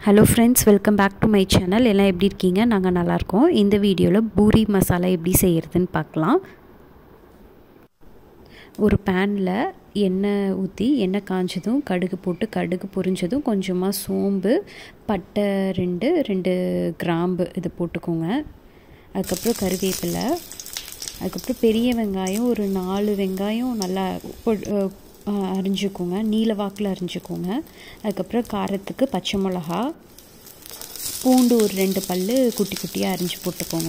hello friends welcome back to my channel எல்லாம் எப்படி இருக்கீங்க நாங்கள் நல்லாயிருக்கோம் இந்த வீடியோவில் பூரி மசாலா எப்படி செய்கிறதுன்னு பார்க்கலாம் ஒரு பேனில் எண்ணெய் ஊற்றி எண்ணெய் காஞ்சதும் கடுகு போட்டு கடுகு பொரிஞ்சதும் கொஞ்சமாக சோம்பு பட்டை ரெண்டு ரெண்டு கிராம்பு இது போட்டுக்கோங்க அதுக்கப்புறம் கருவேப்பிலை அதுக்கப்புறம் பெரிய வெங்காயம் ஒரு நாலு வெங்காயம் நல்லா அரிஞ்சுக்கோங்க நீல வாக்கில் அரிஞ்சுக்கோங்க அதுக்கப்புறம் காரத்துக்கு பச்சை மிளகா பூண்டு ஒரு ரெண்டு பல் குட்டி குட்டியாக அரிஞ்சு போட்டுக்கோங்க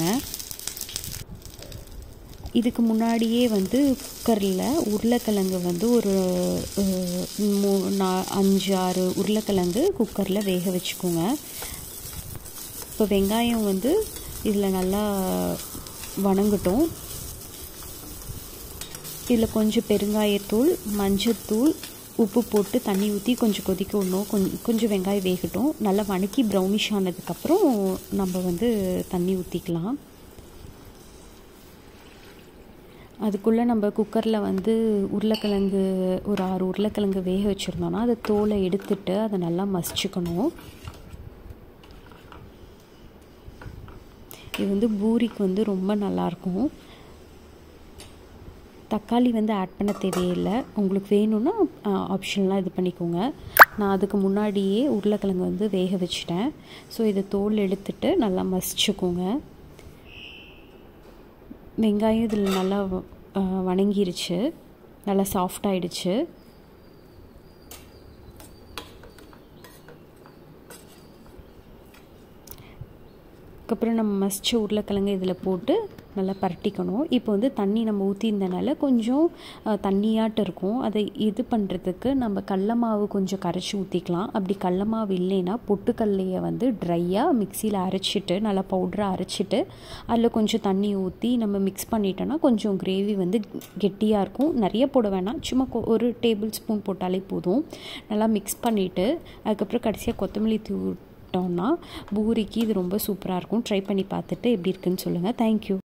இதுக்கு முன்னாடியே வந்து குக்கரில் உருளைக்கிழங்கு வந்து ஒரு மூ நா அஞ்சு ஆறு உருளைக்கிழங்கு குக்கரில் வேக வச்சுக்கோங்க இப்போ வெங்காயம் வந்து இதில் நல்லா வணங்கட்டும் இதில் கொஞ்சம் பெருங்காயத்தூள் மஞ்சத்தூள் உப்பு போட்டு தண்ணி ஊற்றி கொஞ்சம் கொதிக்க விடணும் கொஞ்சம் கொஞ்சம் வெங்காயம் வேகட்டும் நல்லா வணக்கி ப்ரௌனிஷ் ஆனதுக்கப்புறம் நம்ம வந்து தண்ணி ஊற்றிக்கலாம் அதுக்குள்ளே நம்ம குக்கரில் வந்து உருளைக்கிழங்கு ஒரு ஆறு உருளைக்கிழங்கு வேக வச்சுருந்தோன்னா அதை தோலை எடுத்துட்டு அதை நல்லா மசிச்சுக்கணும் இது வந்து பூரிக்கு வந்து ரொம்ப நல்லாயிருக்கும் தக்காளி வந்து ஆட் பண்ண தேவையில்லை உங்களுக்கு வேணும்னா ஆப்ஷன்லாம் இது பண்ணிக்கோங்க நான் அதுக்கு முன்னாடியே உருளைக்கிழங்கு வந்து வேக வச்சிட்டேன் ஸோ இதை தோல் எடுத்துட்டு நல்லா மசிச்சுக்கோங்க வெங்காயம் இதில் நல்லா வணங்கிருச்சு நல்லா சாஃப்டாகிடுச்சு அதுக்கப்புறம் நம்ம மசிச்ச உருளைக்கிழங்கு இதில் போட்டு நல்லா பரட்டிக்கணும் இப்போ வந்து தண்ணி நம்ம ஊற்றிருந்தனால கொஞ்சம் தண்ணியாட்டு இருக்கும் அதை இது பண்ணுறதுக்கு நம்ம கடல மாவு கொஞ்சம் கரைச்சி ஊற்றிக்கலாம் அப்படி கடல மாவு இல்லைன்னா பொட்டுக்கல்லையை வந்து ட்ரையாக மிக்சியில் அரைச்சிட்டு நல்லா பவுடராக அரைச்சிட்டு அதில் கொஞ்சம் தண்ணி ஊற்றி நம்ம மிக்ஸ் பண்ணிட்டோன்னா கொஞ்சம் கிரேவி வந்து கெட்டியாக இருக்கும் நிறைய போட வேணாம் சும்மா ஒரு டேபிள் ஸ்பூன் போட்டாலே போதும் நல்லா மிக்ஸ் பண்ணிவிட்டு அதுக்கப்புறம் கடைசியாக கொத்தமல்லி தூ விட்டோம்னா பூரிக்கு இது ரொம்ப சூப்பராக இருக்கும் ட்ரை பண்ணி பார்த்துட்டு எப்படி இருக்குன்னு சொல்லுங்கள் தேங்க்யூ